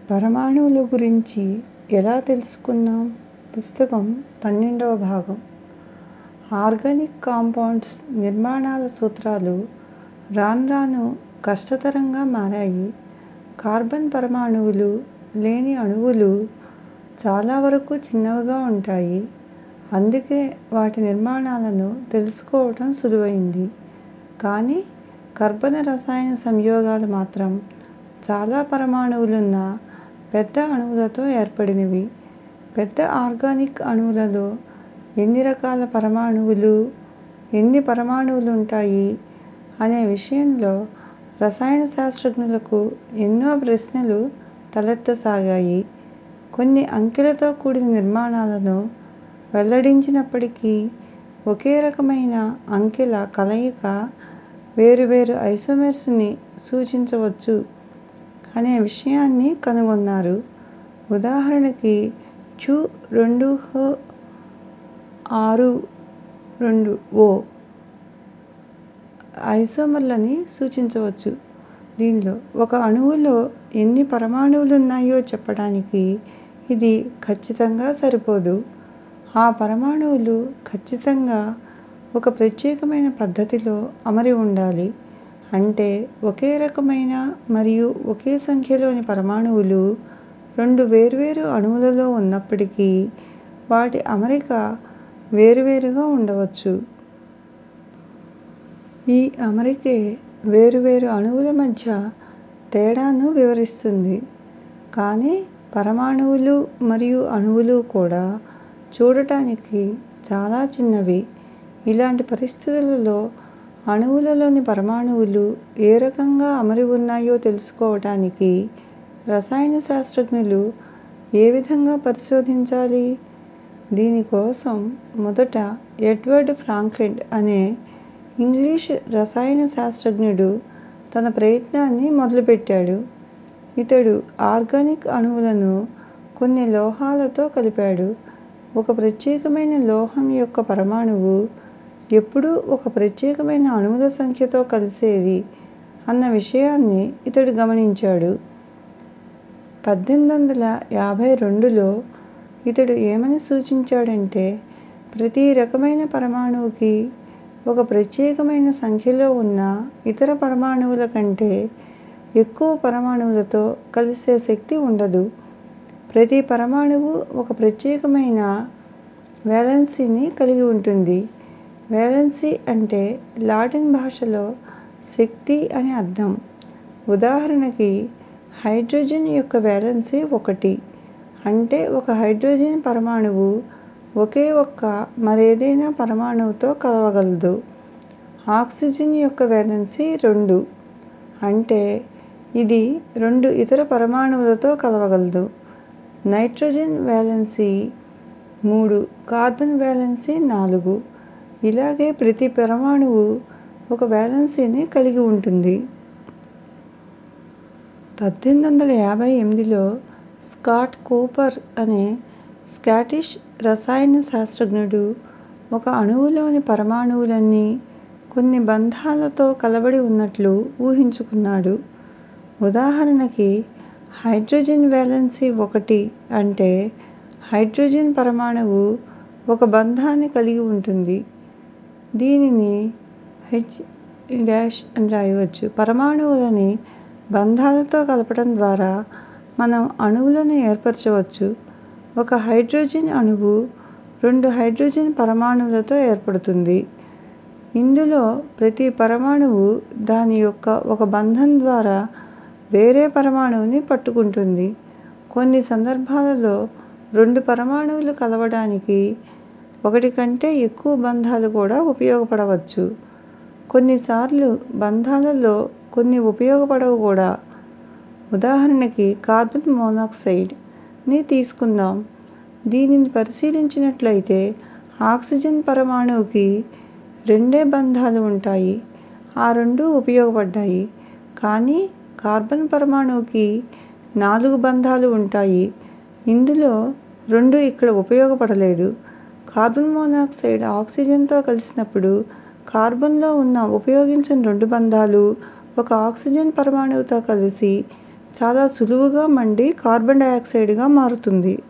పరమాణువుల గురించి ఎలా తెలుసుకున్నాం పుస్తకం పన్నెండవ భాగం ఆర్గానిక్ కాంపౌండ్స్ నిర్మాణాల సూత్రాలు రాను రాను కష్టతరంగా మారాయి కార్బన్ పరమాణువులు లేని అణువులు చాలా వరకు చిన్నవిగా ఉంటాయి అందుకే వాటి నిర్మాణాలను తెలుసుకోవటం సులువైంది కానీ కర్బన రసాయన సంయోగాలు మాత్రం చాలా పరమాణువులున్న పెద్ద అణువులతో ఏర్పడినవి పెద్ద ఆర్గానిక్ అణువులలో ఎన్ని రకాల పరమాణువులు ఎన్ని పరమాణువులుంటాయి అనే విషయంలో రసాయన శాస్త్రజ్ఞులకు ఎన్నో ప్రశ్నలు తలెత్తసాగాయి కొన్ని అంకెలతో కూడిన నిర్మాణాలను వెల్లడించినప్పటికీ ఒకే రకమైన అంకెల కలయిక వేరువేరు ఐసోమెర్స్ ని సూచించవచ్చు అనే విషయాన్ని కనుగొన్నారు ఉదాహరణకి చు రెండు హ ఆరు రెండు ఓ ఐసోమర్లని సూచించవచ్చు దీనిలో ఒక అణువులో ఎన్ని పరమాణువులున్నాయో చెప్పటానికి ఇది ఖచ్చితంగా సరిపోదు ఆ పరమాణువులు ఖచ్చితంగా ఒక ప్రత్యేకమైన పద్ధతిలో అమరి ఉండాలి అంటే ఒకే రకమైన మరియు ఒకే సంఖ్యలోని పరమాణువులు రెండు వేర్వేరు అణువులలో ఉన్నప్పటికీ వాటి అమరిక వేరువేరుగా ఉండవచ్చు ఈ అమరికే వేరువేరు అణువుల మధ్య తేడాను వివరిస్తుంది కానీ పరమాణువులు మరియు అణువులు కూడా చూడటానికి చాలా చిన్నవి ఇలాంటి పరిస్థితులలో అణువులలోని పరమాణువులు ఏ రకంగా అమరి ఉన్నాయో తెలుసుకోవటానికి రసాయన శాస్త్రజ్ఞులు ఏ విధంగా పరిశోధించాలి దీని కోసం మొదట ఎడ్వర్డ్ ఫ్రాంక్లిన్ అనే ఇంగ్లీషు రసాయన శాస్త్రజ్ఞుడు తన ప్రయత్నాన్ని మొదలుపెట్టాడు ఇతడు ఆర్గానిక్ అణువులను కొన్ని లోహాలతో కలిపాడు ఒక ప్రత్యేకమైన లోహం యొక్క పరమాణువు ఎప్పుడూ ఒక ప్రత్యేకమైన అణువుల సంఖ్యతో కలిసేది అన్న విషయాన్ని ఇతడు గమనించాడు పద్దెనిమిది వందల యాభై రెండులో ఇతడు ఏమని సూచించాడంటే ప్రతి రకమైన పరమాణువుకి ఒక ప్రత్యేకమైన సంఖ్యలో ఉన్న ఇతర పరమాణువుల కంటే ఎక్కువ పరమాణువులతో కలిసే శక్తి ఉండదు ప్రతి పరమాణువు ఒక ప్రత్యేకమైన వేలెన్సీని కలిగి ఉంటుంది వేలెన్సీ అంటే లాటిన్ భాషలో శక్తి అని అర్థం ఉదాహరణకి హైడ్రోజన్ యొక్క వేలెన్సీ ఒకటి అంటే ఒక హైడ్రోజన్ పరమాణువు ఒకే ఒక్క మరేదైనా పరమాణువుతో కలవగలదు ఆక్సిజన్ యొక్క వేలెన్సీ రెండు అంటే ఇది రెండు ఇతర పరమాణువులతో కలవగలదు నైట్రోజన్ వేలెన్సీ మూడు కార్బన్ వేలెన్సీ నాలుగు ఇలాగే ప్రతి పరమాణువు ఒక వేలెన్సీని కలిగి ఉంటుంది పద్దెనిమిది వందల యాభై ఎనిమిదిలో స్కాట్ కూపర్ అనే స్కాటిష్ రసాయన శాస్త్రజ్ఞుడు ఒక అణువులోని పరమాణువులన్నీ కొన్ని బంధాలతో కలబడి ఉన్నట్లు ఊహించుకున్నాడు ఉదాహరణకి హైడ్రోజన్ వేలెన్సీ ఒకటి అంటే హైడ్రోజన్ పరమాణువు ఒక బంధాన్ని కలిగి ఉంటుంది దీనిని హెచ్ అని రాయవచ్చు పరమాణువులని బంధాలతో కలపటం ద్వారా మనం అణువులను ఏర్పరచవచ్చు ఒక హైడ్రోజన్ అణువు రెండు హైడ్రోజన్ పరమాణువులతో ఏర్పడుతుంది ఇందులో ప్రతి పరమాణువు దాని యొక్క ఒక బంధం ద్వారా వేరే పరమాణువుని పట్టుకుంటుంది కొన్ని సందర్భాలలో రెండు పరమాణువులు కలవడానికి ఒకటి కంటే ఎక్కువ బంధాలు కూడా ఉపయోగపడవచ్చు కొన్నిసార్లు బంధాలలో కొన్ని ఉపయోగపడవు కూడా ఉదాహరణకి కార్బన్ మోనాక్సైడ్ ని తీసుకుందాం దీనిని పరిశీలించినట్లయితే ఆక్సిజన్ పరమాణువుకి రెండే బంధాలు ఉంటాయి ఆ రెండూ ఉపయోగపడ్డాయి కానీ కార్బన్ పరమాణువుకి నాలుగు బంధాలు ఉంటాయి ఇందులో రెండు ఇక్కడ ఉపయోగపడలేదు కార్బన్ మోనాక్సైడ్ ఆక్సిజన్ తో కలిసినప్పుడు కార్బన్ లో ఉన్న ఉపయోగించని రెండు బంధాలు ఒక ఆక్సిజన్ పరమాణువుతో కలిసి చాలా సులువుగా మండి కార్బన్ డయాక్సైడ్గా మారుతుంది